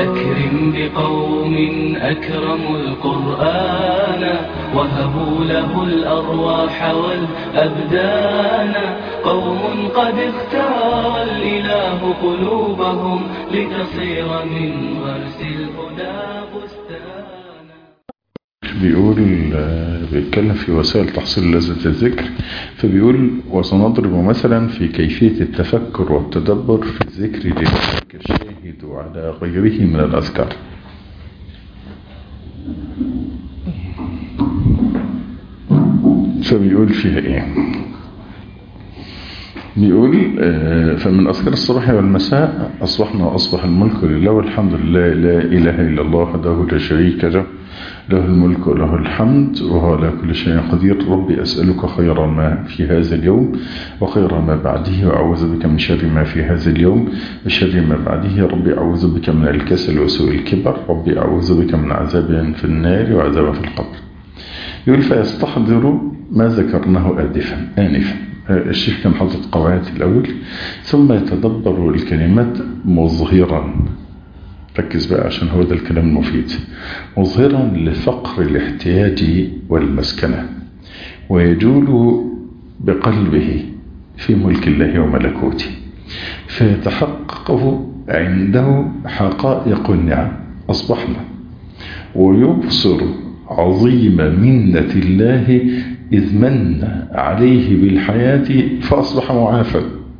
أكرم بقوم أكرموا القرآن وهبوا له الأرواح والأبدان قوم قد اختار الإله قلوبهم لتصير من غرس الهدى بستانا بيقول بيتكلم في وسائل تحصيل لذة الذكر فبيقول وسنضرب مثلا في كيفية التفكر والتدبر في الذكر لله كالشاهد على غيره من الأذكار فبيقول فيها ايه بيقول فمن أذكار الصباح والمساء أصبحنا وأصبح الملك لله والحمد لله لا إله إلا الله وحده لا شريك له له الملك وله الحمد وهو على كل شيء قدير ربي أسألك خير ما في هذا اليوم وخير ما بعده وأعوذ بك من شر ما في هذا اليوم وشر ما بعده ربي أعوذ بك من الكسل وسوء الكبر ربي أعوذ بك من عذاب في النار وعذاب في القبر يقول فيستحضر ما ذكرناه آدفا آنفا الشيخ كان حاطط قواعد الأول ثم يتدبر الكلمات مظهرا ركز بقى عشان هو ده الكلام المفيد مظهرا لفقر الاحتياج والمسكنة ويجول بقلبه في ملك الله وملكوته فيتحقق عنده حقائق النعم أصبحنا ويبصر عظيم منة الله إذ من عليه بالحياة فأصبح معافى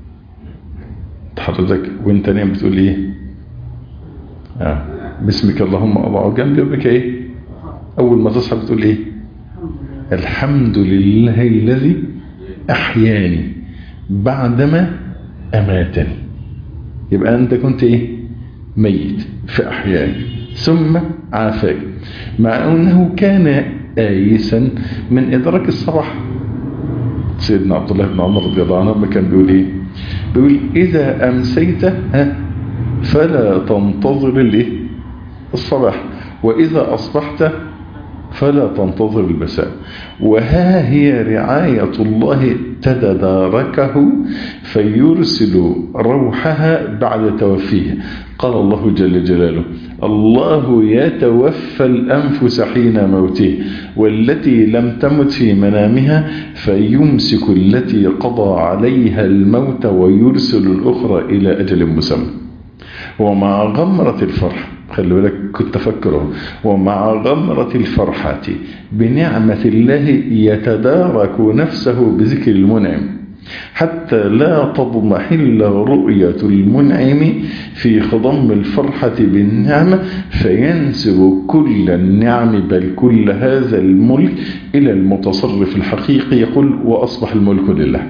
حضرتك وانت نايم بتقول ايه آه. باسمك اللهم أضع جنبي وبك ايه أول ما تصحى بتقول ايه الحمد لله الذي أحياني بعدما أماتني يبقى أنت كنت ايه ميت فأحياني ثم عافاك مع أنه كان آيسا من إدراك الصباح سيدنا عبد الله بن عمر رضي الله عنه كان بيقول إيه بيقول إذا أمسيت ها فلا تنتظر الإيه الصباح وإذا أصبحت فلا تنتظر المساء وها هي رعاية الله تتداركه فيرسل روحها بعد توفيه قال الله جل جلاله الله يتوفى الأنفس حين موته والتي لم تمت في منامها فيمسك التي قضى عليها الموت ويرسل الأخرى إلى أجل مسمى ومع غمرة الفرح خلي بالك كنت أفكره ومع غمرة الفرحة بنعمة الله يتدارك نفسه بذكر المنعم حتى لا تضمحل رؤية المنعم في خضم الفرحة بالنعمة فينسب كل النعم بل كل هذا الملك إلى المتصرف الحقيقي يقول وأصبح الملك لله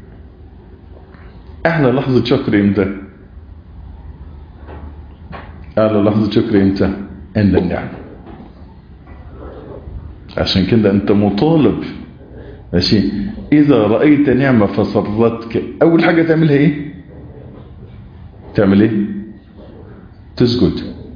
أحلى لحظة شكر إمتى أعلى لحظة شكر إمتى عند النعم عشان كده أنت مطالب ماشي إذا رأيت نعمة فسرتك أول حاجة تعملها إيه تعمل إيه تسجد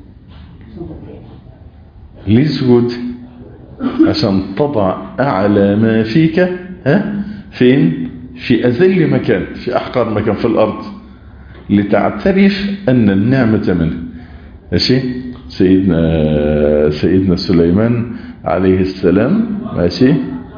ليه سجود عشان تضع أعلى ما فيك ها فين في أذل مكان في أحقر مكان في الأرض لتعترف أن النعمة منه ماشي سيدنا سيدنا سليمان عليه السلام ماشي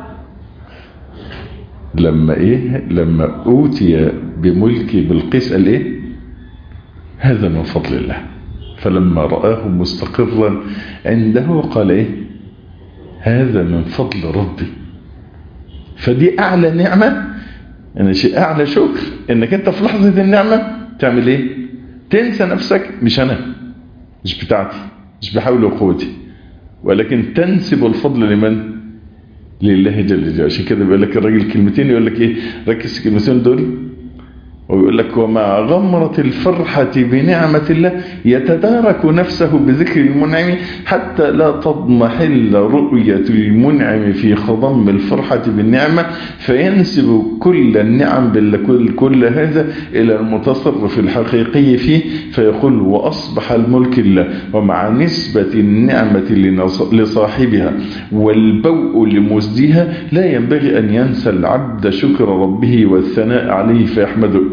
لما ايه لما اوتي بملك بلقيس قال ايه هذا من فضل الله فلما رآه مستقرا عنده قال ايه هذا من فضل ربي فدي اعلى نعمة ان شيء اعلى شكر انك انت في لحظة النعمة تعمل ايه تنسى نفسك مش انا مش بتاعتي مش بحول وقوتي ولكن تنسب الفضل لمن لله جل جلاله عشان كده بيقول لك الراجل كلمتين يقول لك ايه ركز الكلمتين دول ويقول لك ومع غمرة الفرحة بنعمة الله يتدارك نفسه بذكر المنعم حتى لا تضمحل رؤية المنعم في خضم الفرحة بالنعمة فينسب كل النعم بل كل هذا إلى المتصرف الحقيقي فيه فيقول وأصبح الملك الله ومع نسبة النعمة لصاحبها والبوء لمزدها لا ينبغي أن ينسى العبد شكر ربه والثناء عليه فيحمده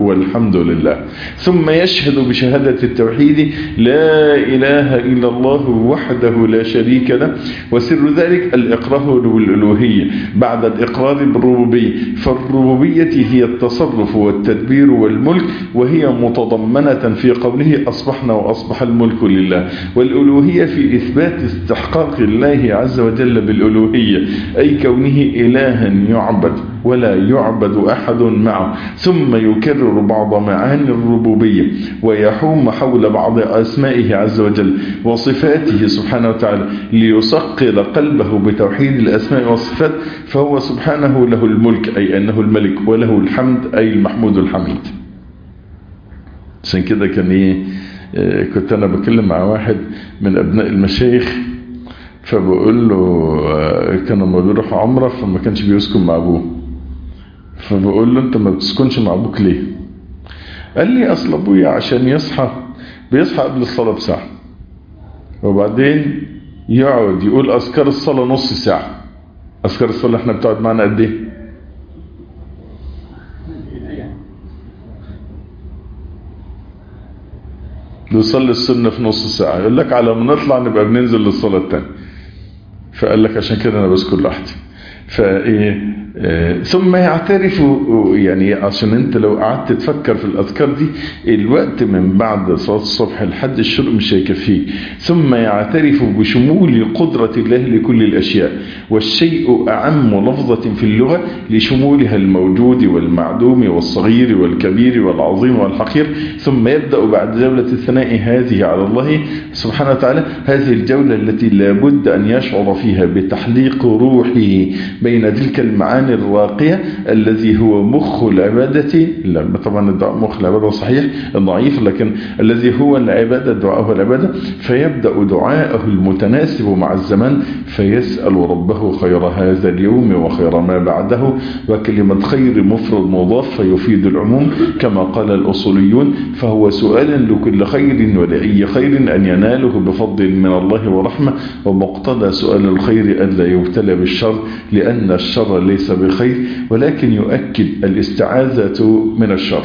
والحمد لله ثم يشهد بشهادة التوحيد لا إله إلا الله وحده لا شريك له وسر ذلك الإقرار بالألوهية بعد الإقرار بالربوبية فالربوبية هي التصرف والتدبير والملك وهي متضمنة في قوله أصبحنا وأصبح الملك لله والألوهية في إثبات استحقاق الله عز وجل بالألوهية أي كونه إلها يعبد ولا يعبد أحد معه ثم يكرر بعض معاني الربوبية ويحوم حول بعض أسمائه عز وجل وصفاته سبحانه وتعالى ليصقل قلبه بتوحيد الأسماء والصفات فهو سبحانه له الملك أي أنه الملك وله الحمد أي المحمود الحميد عشان كده كان ايه كنت انا بكلم مع واحد من ابناء المشايخ فبقول له كان لما بيروح عمره فما كانش بيسكن مع ابوه فبقول له انت ما بتسكنش مع ابوك ليه قال لي اصل ابويا عشان يصحى بيصحى قبل الصلاه بساعه وبعدين يقعد يقول اذكار الصلاه نص ساعه اذكار الصلاه احنا بتقعد معانا قد ايه نصلي السنة في نص ساعة يقول لك على ما نطلع نبقى بننزل للصلاة التانية فقال لك عشان كده أنا بذكر لوحدي فإيه آه ثم يعترف يعني عشان انت لو قعدت تفكر في الأذكار دي الوقت من بعد صلاة الصبح لحد الشروق مش هيكفيه ثم يعترف بشمول قدرة الله لكل الأشياء والشيء أعم لفظة في اللغة لشمولها الموجود والمعدوم والصغير والكبير والعظيم والحقير ثم يبدأ بعد جولة الثناء هذه على الله سبحانه وتعالى هذه الجولة التي لابد أن يشعر فيها بتحليق روحه بين تلك المعاني الراقية الذي هو مخ العبادة لا طبعا الدعاء مخ العبادة صحيح ضعيف لكن الذي هو العبادة الدعاء هو العبادة فيبدأ دعاءه المتناسب مع الزمان فيسأل ربه خير هذا اليوم وخير ما بعده وكلمة خير مفرد مضاف فيفيد العموم كما قال الأصوليون فهو سؤال لكل خير ولأي خير أن يناله بفضل من الله ورحمة ومقتضى سؤال الخير ألا يبتلى بالشر لأن الشر ليس بخير ولكن يؤكد الاستعاذة من الشر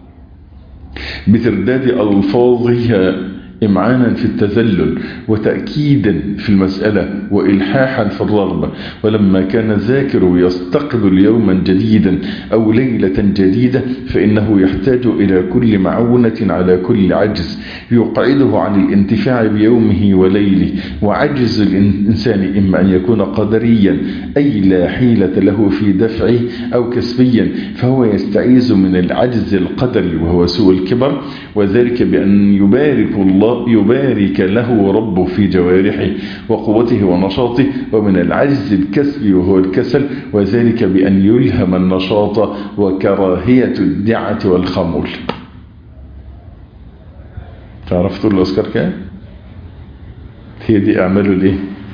بترداد ألفاظها إمعانا في التذلل وتأكيدا في المسألة وإلحاحا في الرغبة ولما كان الذاكر يستقبل يوما جديدا أو ليلة جديدة فإنه يحتاج إلى كل معونة على كل عجز يقعده عن الانتفاع بيومه وليله وعجز الإنسان إما أن يكون قدريا أي لا حيلة له في دفعه أو كسبيا فهو يستعيذ من العجز القدري وهو سوء الكبر وذلك بأن يبارك الله يبارك له ربه في جوارحه وقوته ونشاطه ومن العجز الكسبي وهو الكسل وذلك بأن يلهم النشاط وكراهية الدعة والخمول تعرفتوا الأذكار كام؟ هي دي اعملوا الايه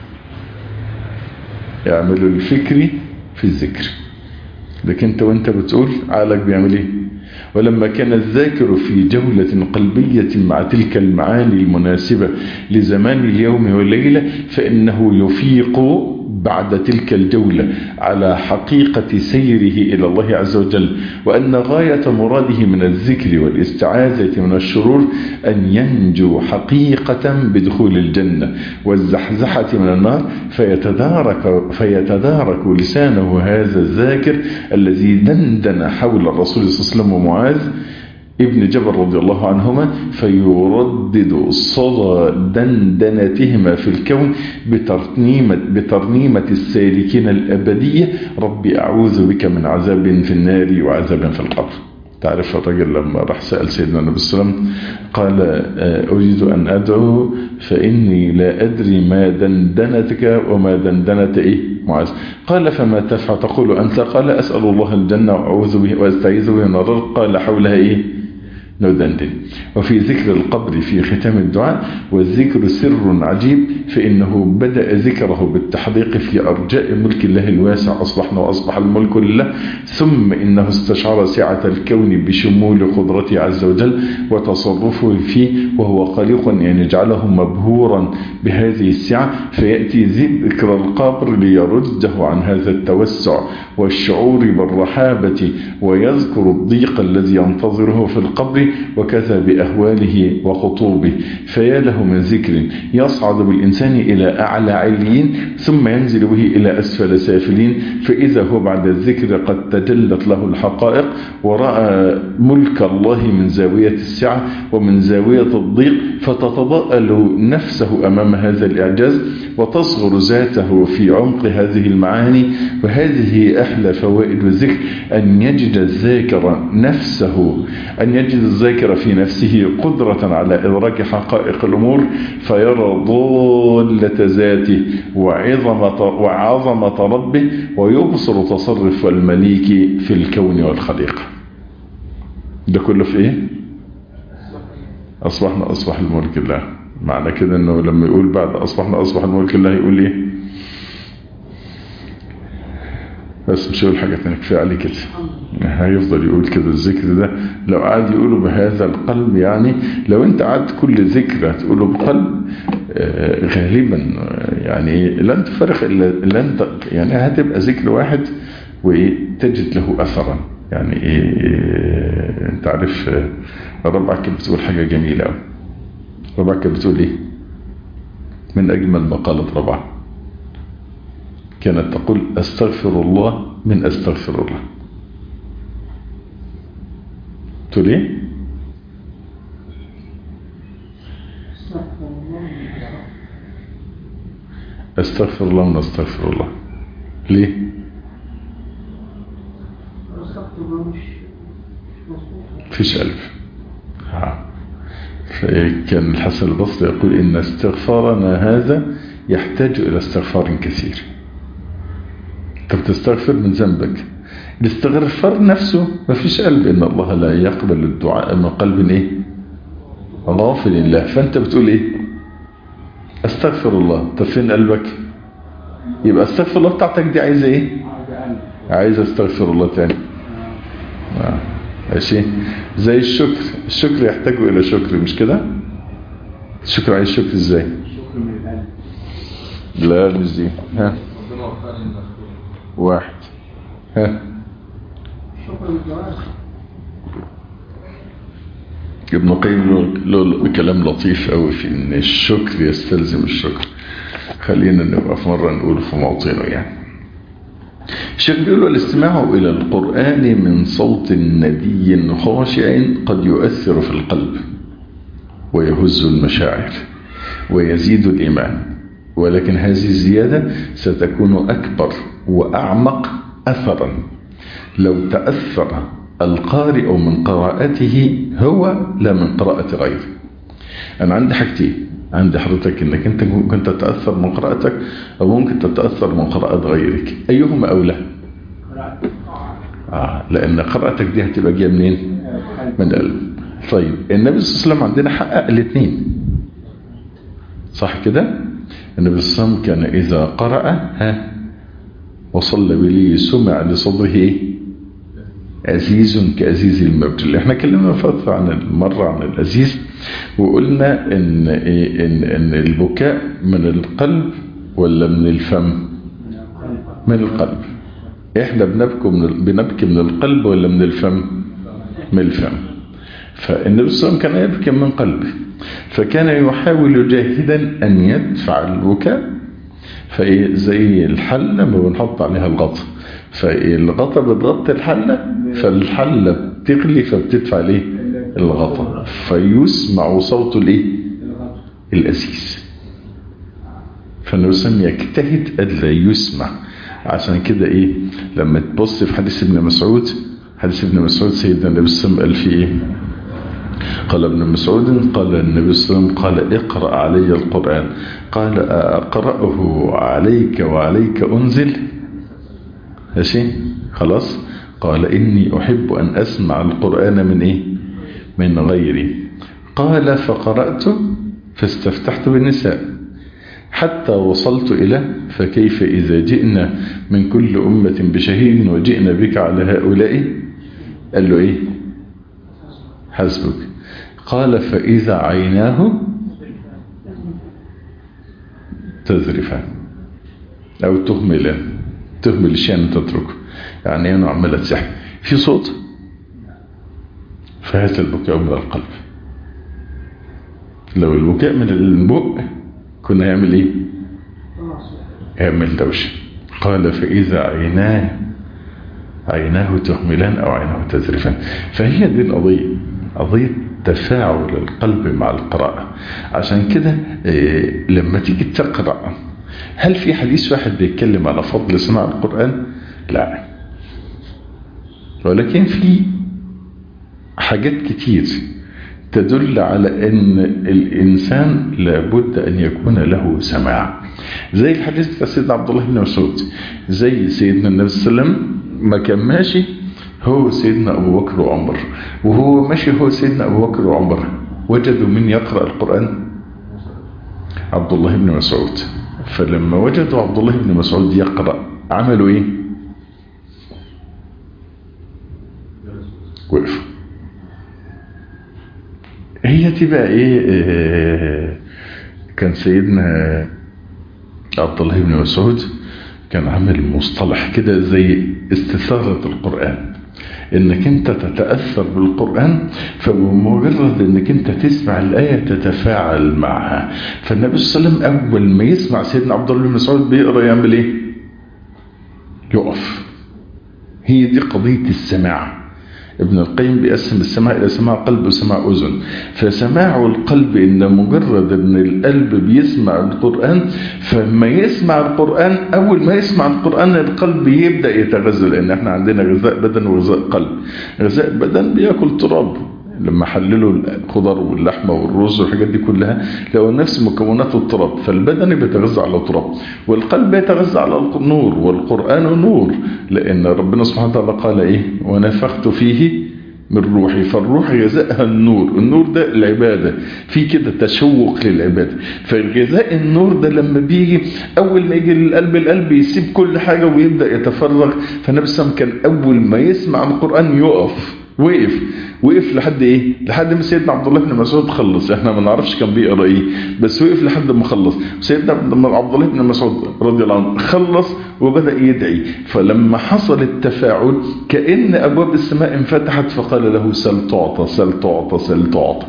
اعملوا الفكري في الذكر لكن انت وانت بتقول عقلك بيعمل ايه ولما كان الذاكر في جولة قلبية مع تلك المعاني المناسبة لزمان اليوم والليلة فإنه يفيق بعد تلك الجولة على حقيقة سيره إلى الله عز وجل وأن غاية مراده من الذكر والاستعاذة من الشرور أن ينجو حقيقة بدخول الجنة والزحزحة من النار فيتدارك, فيتدارك لسانه هذا الذاكر الذي دندن حول الرسول صلى الله عليه وسلم ومعاذ ابن جبل رضي الله عنهما فيردد صدى دندنتهما في الكون بترنيمة, بترنيمة السالكين الأبدية ربي أعوذ بك من عذاب في النار وعذاب في القبر تعرف الرجل لما راح سأل سيدنا النبي صلى الله عليه وسلم قال أريد أن أدعو فإني لا أدري ما دندنتك وما دندنت إيه معاذ قال فما تفعل تقول أنت قال أسأل الله الجنة وأعوذ به وأستعيذ به من النار قال حولها إيه ندندن وفي ذكر القبر في ختام الدعاء والذكر سر عجيب فإنه بدأ ذكره بالتحديق في أرجاء ملك الله الواسع أصبحنا وأصبح الملك لله ثم إنه استشعر سعة الكون بشمول قدرته عز وجل وتصرفه فيه وهو خالق يعني يجعله مبهورا بهذه السعة فيأتي ذكر القبر ليرده عن هذا التوسع والشعور بالرحابة ويذكر الضيق الذي ينتظره في القبر وكذا بأهواله وخطوبه فيا له من ذكر يصعد بالإنسان إلى أعلى عليين ثم ينزل به إلى أسفل سافلين فإذا هو بعد الذكر قد تجلت له الحقائق ورأى ملك الله من زاوية السعة ومن زاوية الضيق فتتضاءل نفسه أمام هذا الإعجاز وتصغر ذاته في عمق هذه المعاني وهذه أحلى فوائد الذكر أن يجد الذاكر نفسه أن يجد الذاكر في نفسه قدرة على إدراك حقائق الأمور فيرى ضالة ذاته وعظمة, وعظمة ربه ويبصر تصرف المليك في الكون والخليقة ده كله في إيه؟ أصبحنا أصبح الملك الله معنى كده أنه لما يقول بعد أصبحنا أصبح الملك الله يقول إيه بس مش يقول حاجة تانية كفاية عليه كده هيفضل يقول كده الذكر ده لو قعد يقوله بهذا القلب يعني لو انت قعدت كل ذكر تقوله بقلب آه غالبا يعني لن تفرق الا لن يعني هتبقى ذكر واحد وتجد له اثرا يعني ايه انت عارف ربعك كانت بتقول حاجة جميلة قوي ربعك كانت بتقول ايه من اجمل ما قالت ربعه كانت تقول استغفر الله من استغفر الله تقول ايه استغفر الله من استغفر الله ليه فيش ألف كان الحسن البصري يقول إن استغفارنا هذا يحتاج إلى استغفار كثير انت بتستغفر من ذنبك الاستغفار نفسه ما فيش قلب ان الله لا يقبل الدعاء من قلب ايه غافل الله فانت بتقول ايه استغفر الله طب فين قلبك يبقى استغفر الله بتاعتك دي عايزه ايه عايزه استغفر الله تاني آه. ماشي زي الشكر الشكر يحتاج الى شكر مش كده الشكر عايز شكر ازاي لا مش دي ها واحد ها ابن القيم له كلام لطيف قوي في ان الشكر يستلزم الشكر خلينا نبقى في مرة نقول في موطنه يعني الشيخ بيقول الاستماع إلى القرآن من صوت ندي خاشع قد يؤثر في القلب ويهز المشاعر ويزيد الإيمان ولكن هذه الزيادة ستكون أكبر وأعمق أثرا لو تأثر القارئ من قراءته هو لا من قراءة غيره أنا عندي حاجتين عندي حضرتك انك انت ممكن تتأثر من قراءتك او ممكن تتأثر من قراءة غيرك ايهما اولى آه لان قراءتك دي هتبقى جايه منين من القلب طيب النبي صلى الله عليه وسلم عندنا حقق الاثنين صح كده النبي صلى الله عليه وسلم كان اذا قرأ ها وصلى بلي سمع لصدره ايه عزيز كعزيز المبتل احنا كلمنا فترة عن مرة عن العزيز وقلنا ان, إيه إن, إن البكاء من القلب ولا من الفم من القلب احنا بنبكي من, بنبكي من القلب ولا من الفم من الفم فالنبي صلى الله عليه وسلم كان يبكي من قلبه فكان يحاول جاهدا ان يدفع البكاء فايه زي الحلة لما بنحط عليها الغطا فالغطا بتغطي الحلة فالحلة بتغلي فبتدفع ليه الغطا فيسمع صوت الايه الأسيس فالنبي صلى الله عليه وسلم يجتهد ألا يسمع عشان كده ايه لما تبص في حديث ابن مسعود حديث ابن مسعود سيدنا النبي صلى الله عليه وسلم قال فيه ايه قال ابن مسعود قال النبي صلى الله عليه وسلم قال اقرأ علي القرآن قال أقرأه عليك وعليك أنزل ماشي خلاص قال إني أحب أن أسمع القرآن من إيه من غيري قال فقرأت فاستفتحت بالنساء حتى وصلت إلى فكيف إذا جئنا من كل أمة بشهيد وجئنا بك على هؤلاء قال له إيه حسبك قال فإذا عيناه تذرفان أو تهملان تهمل الشيء تتركه يعني أنا عمالة تسحب في صوت فهذا البكاء من القلب لو البكاء من البق كنا يعمل ايه يعمل دوشة قال فإذا عيناه عيناه تهملان أو عيناه تزرفان فهي دي القضية قضية تفاعل القلب مع القراءة عشان كده إيه لما تيجي تقرأ هل في حديث واحد بيتكلم على فضل سماع القرآن لا ولكن في حاجات كتير تدل على ان الانسان لابد ان يكون له سماع زي الحديث بتاع سيدنا عبد الله بن مسعود زي سيدنا النبي صلى الله عليه وسلم ما كان ماشي هو سيدنا ابو بكر وعمر وهو ماشي هو سيدنا ابو بكر وعمر وجدوا من يقرا القران عبد الله بن مسعود فلما وجدوا عبد الله بن مسعود يقرا عملوا ايه وقفوا هي تبقى ايه, إيه كان سيدنا عبد الله بن مسعود كان عامل مصطلح كده زي استثارة القرآن انك انت تتأثر بالقرآن فبمجرد انك انت تسمع الآية تتفاعل معها فالنبي صلى الله عليه وسلم اول ما يسمع سيدنا عبد الله بن مسعود بيقرأ يعمل ايه يقف هي دي قضية السماع ابن القيم بيقسم السماع إلى سماع قلب وسماع أذن فسماع القلب إن مجرد أن القلب بيسمع القرآن فما يسمع القرآن أول ما يسمع القرآن القلب يبدأ يتغذى لأن احنا عندنا غذاء بدن وغذاء قلب غذاء بدن بياكل تراب لما حللوا الخضر واللحمة والرز والحاجات دي كلها لو نفس مكونات التراب فالبدن بيتغذى على التراب والقلب يتغذى على النور والقرآن نور لأن ربنا سبحانه وتعالى قال إيه ونفخت فيه من روحي فالروح غذائها النور النور ده العبادة في كده تشوق للعبادة فالغذاء النور ده لما بيجي أول ما يجي للقلب القلب يسيب كل حاجة ويبدأ يتفرغ فالنبي صلى الله عليه وسلم كان أول ما يسمع القرآن يقف وقف وقف لحد ايه لحد ما سيدنا عبد الله بن مسعود خلص احنا ما نعرفش كان بيقرا ايه بس وقف لحد ما خلص سيدنا عبد الله بن مسعود رضي الله عنه خلص وبدا يدعي فلما حصل التفاعل كان ابواب السماء انفتحت فقال له سل تعطى سل تعطى سل تعطى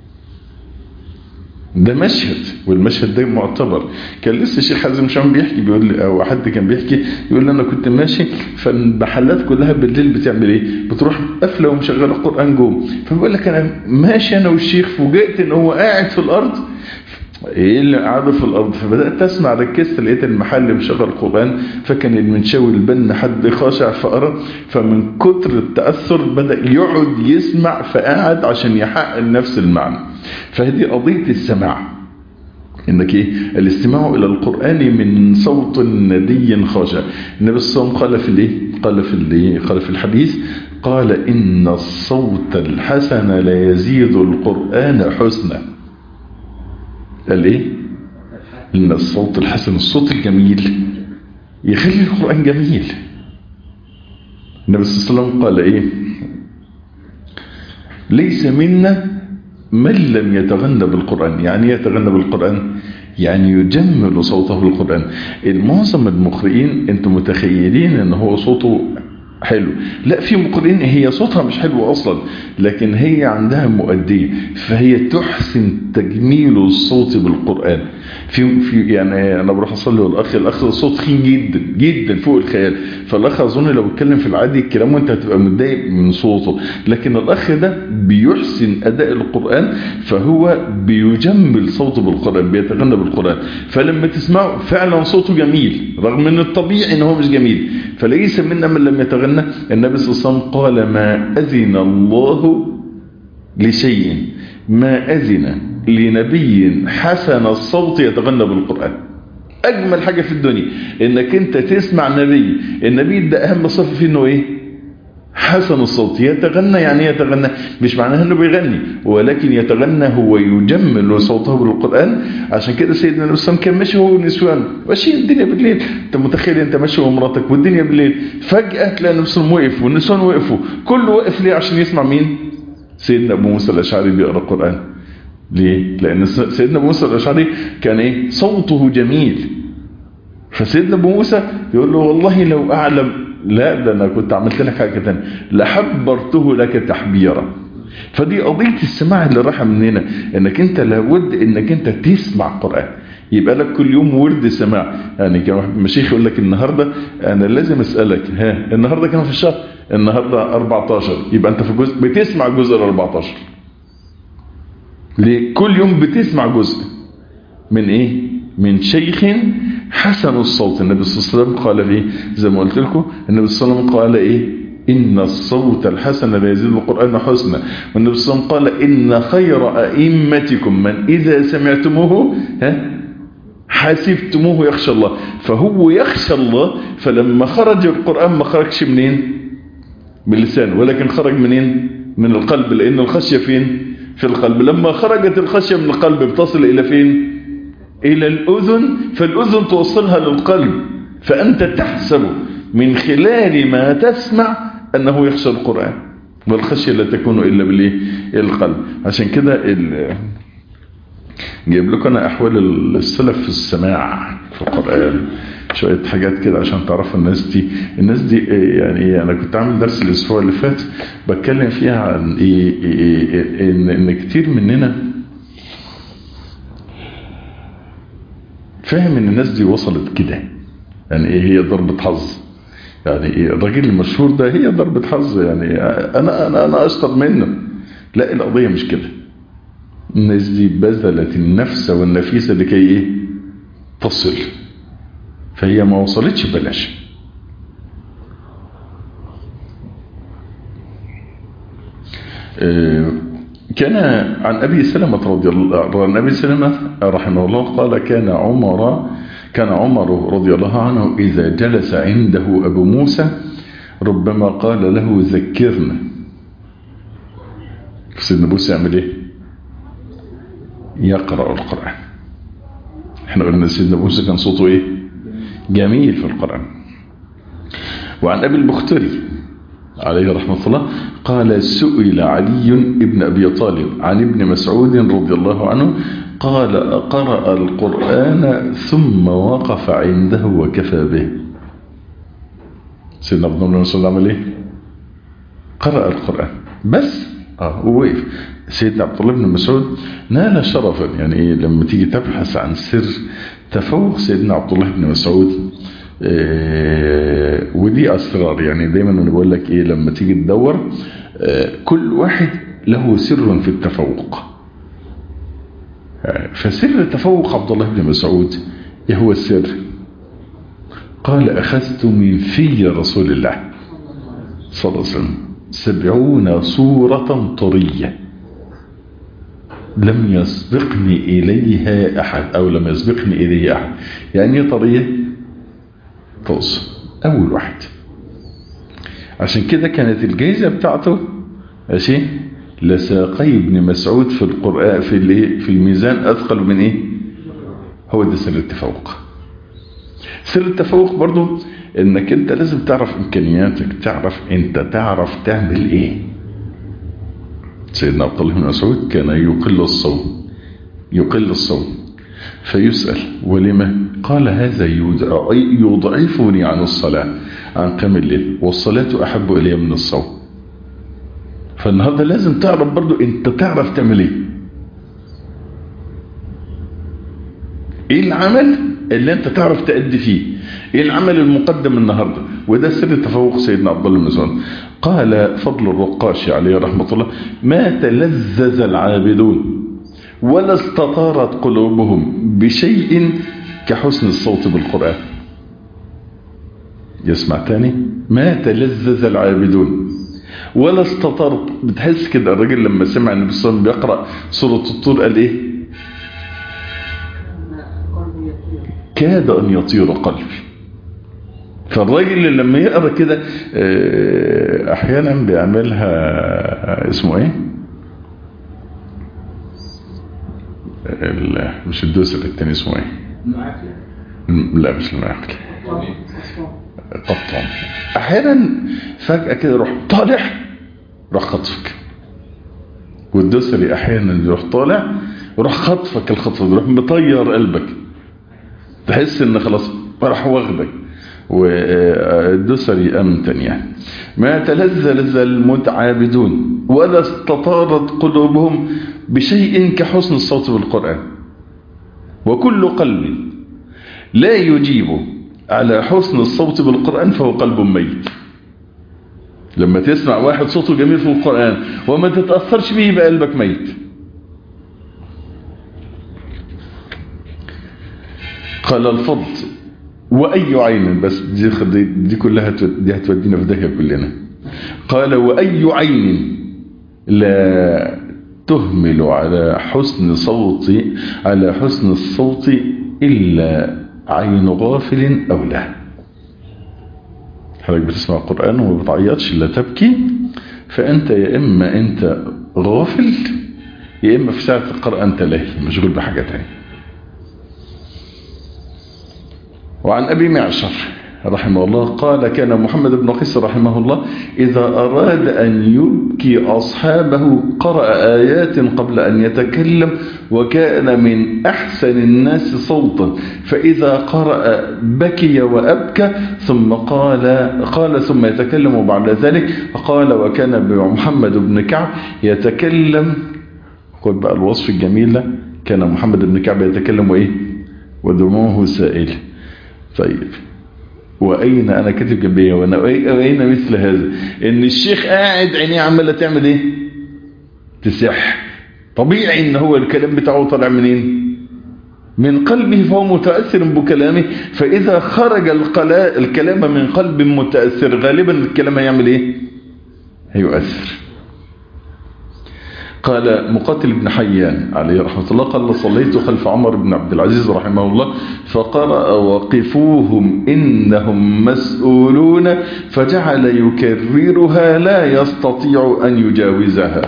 ده مشهد والمشهد ده معتبر كان لسه الشيخ حازم شام بيحكي بيقول لي او حد كان بيحكي يقول لي انا كنت ماشي فالمحلات كلها بالليل بتعمل ايه بتروح قافله ومشغله القران جوه فبيقول لك انا ماشي انا والشيخ فوجئت ان هو قاعد في الارض ايه اللي قاعده في الارض فبدات اسمع ركزت لقيت المحل مشغل قران فكان المنشاوي البن حد خاشع فقرا فمن كتر التاثر بدا يقعد يسمع فقعد عشان يحقق نفس المعنى فهذه قضيه السماع انك ايه الاستماع الى القران من صوت ندي خاشع النبي صلى الله عليه وسلم قال في الايه قال في الايه قال في الحديث قال ان الصوت الحسن لا يزيد القران حسنا قال ايه ان الصوت الحسن الصوت الجميل يخلي القرآن جميل النبي صلى الله عليه وسلم قال ايه ليس منا من لم يتغنى بالقرآن يعني يتغنى بالقرآن يعني يجمل صوته بالقرآن معظم المقرئين انتم متخيلين ان هو صوته حلو لا في مقرئين هي صوتها مش حلو اصلا لكن هي عندها مؤدية فهي تحسن تجميل الصوت بالقرآن في في يعني انا بروح اصلي والاخ الاخ الصوت خين جدا جدا فوق الخيال فالاخ اظن لو اتكلم في العادي الكلام وانت هتبقى متضايق من صوته لكن الاخ ده بيحسن اداء القرآن فهو بيجمل صوته بالقرآن بيتغنى بالقرآن فلما تسمعه فعلا صوته جميل رغم ان الطبيعي ان هو مش جميل فليس منا من لم يتغنى النبي صلى الله عليه وسلم قال ما اذن الله لشيء ما اذن لنبي حسن الصوت يتغنى بالقرآن أجمل حاجة في الدنيا إنك أنت تسمع نبي النبي ده أهم صفة فيه إنه إيه حسن الصوت يتغنى يعني يتغنى مش معناه انه بيغني ولكن يتغنى هو يجمل صوته بالقرآن عشان كده سيدنا النبي صلى الله عليه وسلم كان ماشي هو ونسوان ماشيين الدنيا بالليل انت متخيل انت ماشي ومراتك والدنيا بالليل فجأة تلاقي النبي صلى الله عليه وسلم وقف والنسوان وقفوا كله وقف ليه عشان يسمع مين سيدنا ابو موسى الاشعري بيقرا القرآن ليه لان سيدنا ابو موسى الاشعري كان ايه صوته جميل فسيدنا ابو موسى يقول له والله لو اعلم لا ده انا كنت عملت لك حاجه ثانيه لحبرته لك تحبيرا فدي قضيه السماع اللي رايحه مننا انك انت لابد انك انت تسمع قران يبقى لك كل يوم ورد سماع يعني كان واحد مشايخ يقول لك النهارده انا لازم اسالك ها النهارده كام في الشهر النهارده 14 يبقى انت في جزء بتسمع جزء ال 14 ليه كل يوم بتسمع جزء من ايه من شيخ حسن الصوت النبي صلى الله عليه وسلم قال ايه زي ما قلت لكم النبي صلى الله عليه وسلم قال ايه إن الصوت الحسن لا يزيد القرآن حسنا والنبي صلى الله عليه وسلم قال إن خير أئمتكم من إذا سمعتموه ها حسبتموه يخشى الله فهو يخشى الله فلما خرج القرآن ما خرجش منين باللسان ولكن خرج منين من القلب لأن الخشية فين في القلب لما خرجت الخشية من القلب بتصل إلى فين إلى الأذن فالأذن توصلها للقلب فأنت تحسب من خلال ما تسمع أنه يخشى القرآن والخشية لا تكون إلا بالإيه القلب عشان كده جايب لكم أنا أحوال السلف في السماع في القرآن شوية حاجات كده عشان تعرفوا الناس دي الناس دي يعني أنا كنت عامل درس الأسبوع اللي فات بتكلم فيها عن إيه إيه إن, إن كتير مننا فاهم ان الناس دي وصلت كده يعني ايه هي ضربة حظ يعني ايه الراجل المشهور ده هي ضربة حظ يعني انا انا انا اشطر منه لا القضية مش كده الناس دي بذلت النفس والنفيسة لكي ايه تصل فهي ما وصلتش بلاش إيه كان عن أبي سلمة رضي الله عن أبي سلمة رحمه الله قال كان عمر كان عمر رضي الله عنه إذا جلس عنده أبو موسى ربما قال له ذكرنا سيدنا موسى يعمل ايه يقرأ القرآن احنا قلنا سيدنا موسى كان صوته ايه جميل في القرآن وعن أبي البختري عليه رحمة الله قال سئل علي ابن أبي طالب عن ابن مسعود رضي الله عنه قال قرأ القرآن ثم وقف عنده وكفى به سيدنا عبد الله صلى الله عليه وسلم قرأ القرآن بس اه ووقف سيدنا عبد الله بن مسعود نال شرفا يعني إيه لما تيجي تبحث عن سر تفوق سيدنا عبد الله بن مسعود إيه ودي اسرار يعني دايما انا بقول لك ايه لما تيجي تدور إيه كل واحد له سر في التفوق فسر تفوق عبد الله بن مسعود ايه هو السر قال اخذت من في رسول الله صلى الله عليه وسلم سبعون صورة طرية لم يسبقني إليها أحد أو لم يسبقني إليها أحد يعني طرية توصل أول واحد عشان كده كانت الجائزة بتاعته ماشي لساقي ابن مسعود في القرآن في في الميزان أثقل من إيه هو ده سر التفوق سر التفوق برضو انك انت لازم تعرف امكانياتك تعرف انت تعرف تعمل ايه سيدنا عبد الله بن مسعود كان يقل الصوم يقل الصوم فيسأل ولما قال هذا يضعفني عن الصلاة عن قيام الليل والصلاة أحب إلي من الصوم فالنهاردة لازم تعرف برضو انت تعرف تعمل ايه ايه العمل اللي انت تعرف تأدي فيه ايه العمل المقدم النهاردة وده سر تفوق سيدنا عبد الله بن مسعود قال فضل الرقاش عليه رحمة الله ما تلذذ العابدون ولا استطارت قلوبهم بشيء كحسن الصوت بالقرآن يسمع تاني ما تلذذ العابدون ولا استطارت بتحس كده الراجل لما سمع النبي صلى الله عليه وسلم بيقرأ سورة الطور قال ايه كاد أن يطير قلبي فالراجل اللي لما يقرا كده احيانا بيعملها اسمه ايه مش الدوسر التاني اسمه ايه لا مش المعقل قطان احيانا فجأة كده يروح طالع يروح خطفك والدوسري احيانا يروح طالع يروح خطفك الخطفة يروح مطير قلبك تحس ان خلاص راح واخدك والدسري أمتن يعني ما تلذذ المتعابدون ولا استطارت قلوبهم بشيء كحسن الصوت بالقرآن وكل قلب لا يجيب على حسن الصوت بالقرآن فهو قلب ميت لما تسمع واحد صوته جميل في القرآن وما تتأثرش به يبقى قلبك ميت قال الفضل وأي عين بس دي, دي كلها دي هتودينا في داهية كلنا قال وأي عين لا تهمل على حسن صوت على حسن الصوت إلا عين غافل أو لا حضرتك بتسمع القرآن وما بتعيطش إلا تبكي فأنت يا إما أنت غافل يا إما في ساعة القرآن أنت لاهي مشغول بحاجة تانية وعن أبي معشر رحمه الله قال كان محمد بن قيس رحمه الله إذا أراد أن يبكي أصحابه قرأ آيات قبل أن يتكلم وكان من أحسن الناس صوتا فإذا قرأ بكي وأبكى ثم قال قال ثم يتكلم بعد ذلك قال وكان محمد بن كعب يتكلم خد بقى الوصف الجميل ده كان محمد بن كعب يتكلم وإيه ودموعه سائل طيب وأين أنا كاتب جنبيه وأنا أين مثل هذا إن الشيخ قاعد عينيه عمالة تعمل إيه تسح طبيعي إن هو الكلام بتاعه طالع منين من قلبه فهو متأثر بكلامه فإذا خرج الكلام من قلب متأثر غالبا الكلام هيعمل إيه هيؤثر قال مقاتل بن حيان عليه رحمة الله قال صليت خلف عمر بن عبد العزيز رحمه الله فقرأ وقفوهم إنهم مسؤولون فجعل يكررها لا يستطيع أن يجاوزها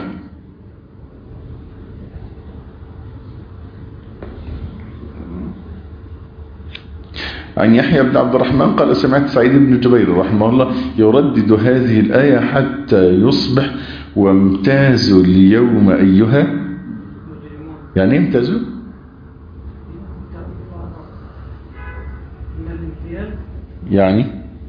عن يحيى بن عبد الرحمن قال سمعت سعيد بن جبير رحمه الله يردد هذه الآية حتى يصبح وامتازوا اليوم أيها يعني امتازوا يعني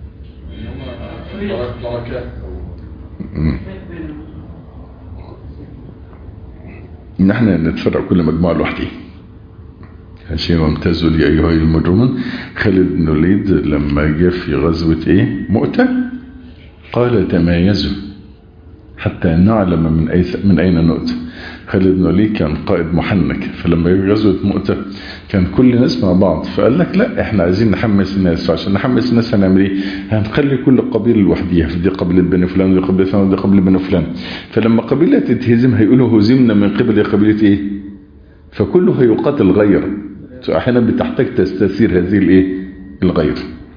نحن نتفرع كل مجموعة لوحدي عشان وامتازوا لي أيها المجرمون خالد بن الوليد لما جاء في غزوة ايه مؤتة قال تمايزوا حتى نعلم من, أي من أين نؤتى خالد بن الوليد كان قائد محنك فلما جه غزوة مؤتة كان كل الناس مع بعض فقال لك لا احنا عايزين نحمس الناس فعشان نحمس الناس هنعمل ايه هنخلي كل قبيلة لوحديها فدي قبيلة بني فلان ودي قبيلة فلان ودي قبيلة بني فلان فلما قبيلة تتهزم هيقولوا هزمنا من قبل قبيلة ايه فكله هيقاتل غير احيانا بتحتاج تستثير هذه الايه الغير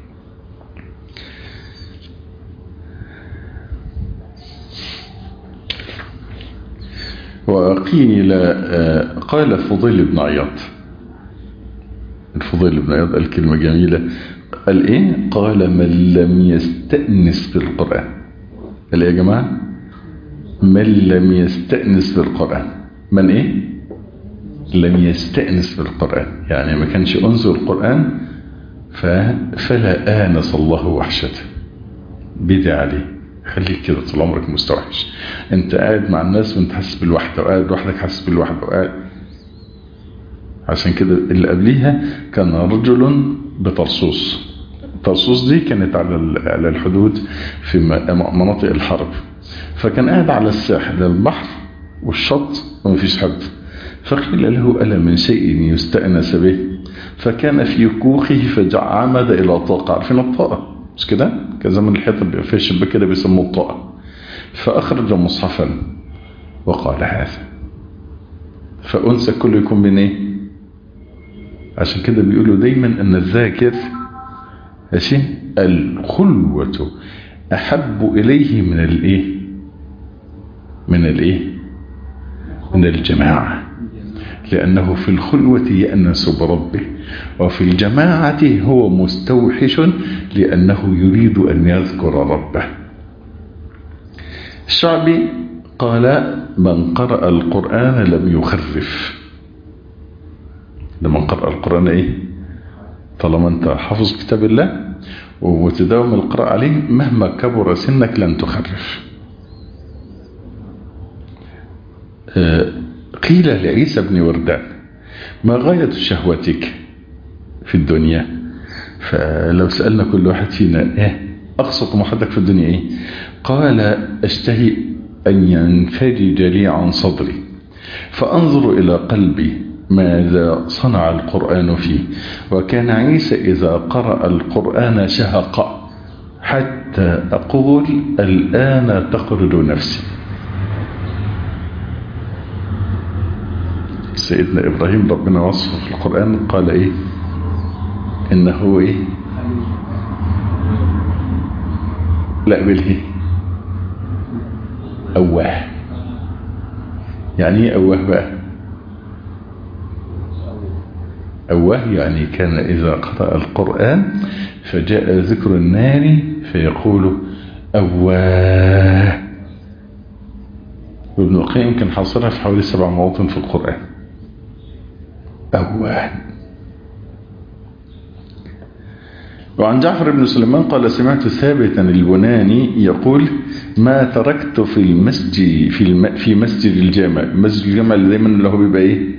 وقيل قال فضيل بن عياض الفضيل بن عياض قال كلمة جميلة قال ايه قال من لم يستأنس بالقرآن قال ايه يا جماعة من لم يستأنس بالقرآن من ايه لم يستأنس بالقرآن يعني ما كانش أنزل القرآن فلا آنس الله وحشته بدع عليه خليك كده طول عمرك مستوحش انت قاعد مع الناس وانت حاسس بالوحده وقاعد لوحدك حاسس بالوحده وقاعد عشان كده اللي قبليها كان رجل بطرسوس طرسوس دي كانت على على الحدود في مناطق الحرب فكان قاعد على الساحل البحر والشط ومفيش حد فقيل له ألا من شيء يستأنس به فكان في كوخه فعمد إلى طاقة عارفين الطاقة مش كده كان زمن الحيطة بيبقى فيها شباك كده بيسموه الطاقة فأخرج مصحفا وقال هذا فأنسى كله يكون من ايه عشان كده بيقولوا دايما ان الذاكر ماشي الخلوة أحب إليه من الإيه من الإيه من الجماعة لأنه في الخلوة يأنس بربه وفي الجماعة هو مستوحش لأنه يريد أن يذكر ربه الشعبي قال من قرأ القرآن لم يخرف لمن قرأ القرآن إيه طالما أنت حافظ كتاب الله وتداوم القراءة عليه مهما كبر سنك لن تخرف قيل لعيسى بن وردان ما غاية شهوتك في الدنيا فلو سألنا كل واحد فينا ايه أقصى طموحاتك في الدنيا ايه قال اشتهي أن ينفرج لي عن صدري فأنظر إلى قلبي ماذا صنع القرآن فيه وكان عيسى إذا قرأ القرآن شهق حتى أقول الآن تخرج نفسي سيدنا إبراهيم ربنا وصفه في القرآن قال إيه إنه إيه لا بالهي أواه يعني ايه أواه بقى أواه يعني كان إذا قرأ القرآن فجاء ذكر النار فيقول أواه وابن القيم كان حاصرها في حوالي سبع مواطن في القرآن أواه وعن جعفر بن سليمان قال سمعت ثابتا البناني يقول ما تركت في المسجد في الم في مسجد الجامع مسجد الجامع اللي دايما اللي هو بيبقى ايه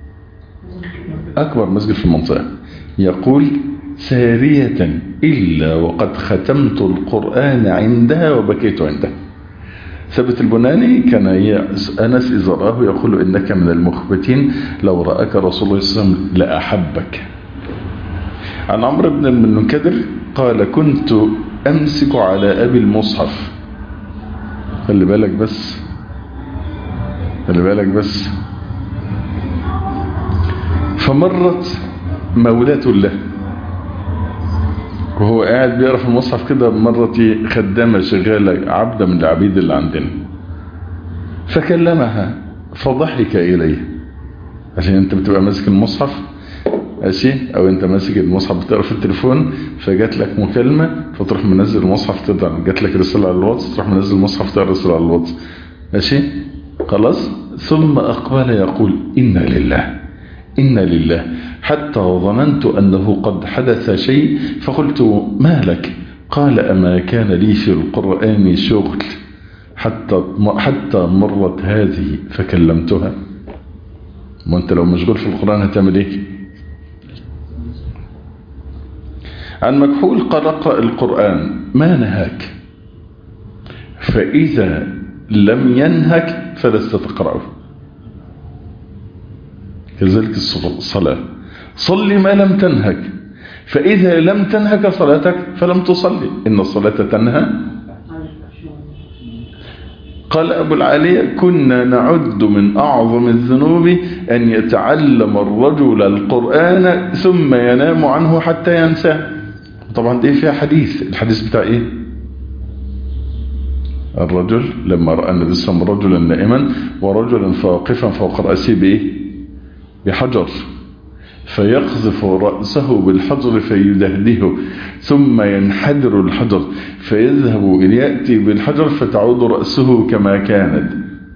اكبر مسجد في المنطقه يقول سارية إلا وقد ختمت القرآن عندها وبكيت عندها ثابت البناني كان أنس إذا راه يقول إنك من المخبتين لو رأك رسول الله صلى الله عليه وسلم لأحبك عن عمرو بن المنكدر قال كنت أمسك على أبي المصحف خلي بالك بس خلي بالك بس فمرت مولاة له وهو قاعد بيقرا في المصحف كده مرت خدامة شغالة عبدة من العبيد اللي عندنا فكلمها فضحك إليه عشان انت بتبقى ماسك المصحف ماشي او انت ماسك المصحف بتقرا في التليفون فجات لك مكالمه فتروح منزل المصحف تقرا جات لك رساله على الواتس تروح منزل المصحف تقرا رساله على الواتس ماشي خلاص ثم اقبل يقول انا لله انا لله حتى ظننت انه قد حدث شيء فقلت ما لك قال اما كان لي في القران شغل حتى حتى مرت هذه فكلمتها وانت لو مشغول في القران هتعمل ايه عن مكحول قال اقرأ القرآن ما نهاك فإذا لم ينهك فلست تقرأه كذلك الصلاة صل ما لم تنهك فإذا لم تنهك صلاتك فلم تصلي إن الصلاة تنهى قال أبو العالية كنا نعد من أعظم الذنوب أن يتعلم الرجل القرآن ثم ينام عنه حتى ينساه طبعا دي فيها حديث الحديث بتاع ايه الرجل لما رأى النبي صلى الله عليه وسلم رجلا نائما ورجلا واقفا فوق رأسه بايه بحجر فيقذف رأسه بالحجر فيدهده ثم ينحدر الحجر فيذهب يأتي بالحجر فتعود رأسه كما كانت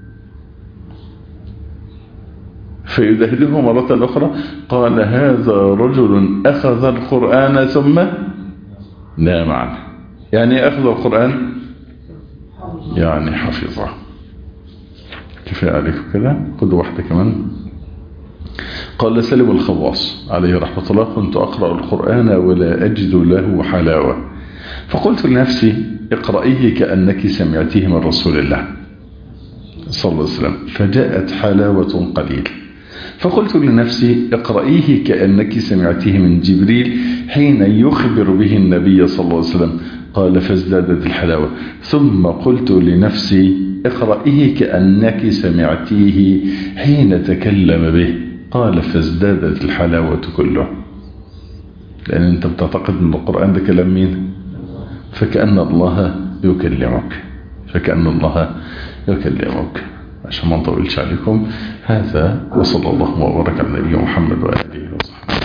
فيدهده مرة أخرى قال هذا رجل أخذ القرآن ثم نام عنه يعني أخذ القرآن يعني حفظه كفاية عليكم كده خدوا واحدة كمان قال سلم الخواص عليه رحمة الله كنت أقرأ القرآن ولا أجد له حلاوة فقلت لنفسي اقرأيه كأنك سمعتيه من رسول الله صلى الله عليه وسلم فجاءت حلاوة قليل فقلت لنفسي اقرأيه كأنك سمعتيه من جبريل حين يخبر به النبي صلى الله عليه وسلم قال فازدادت الحلاوة ثم قلت لنفسي اقرأيه كأنك سمعتيه حين تكلم به قال فازدادت الحلاوة كله لأن أنت بتعتقد أن القرآن ده كلام مين فكأن الله يكلمك فكأن الله يكلمك عشان ما نطولش عليكم هذا وصلى الله وبارك على نبينا محمد وآله وصحبه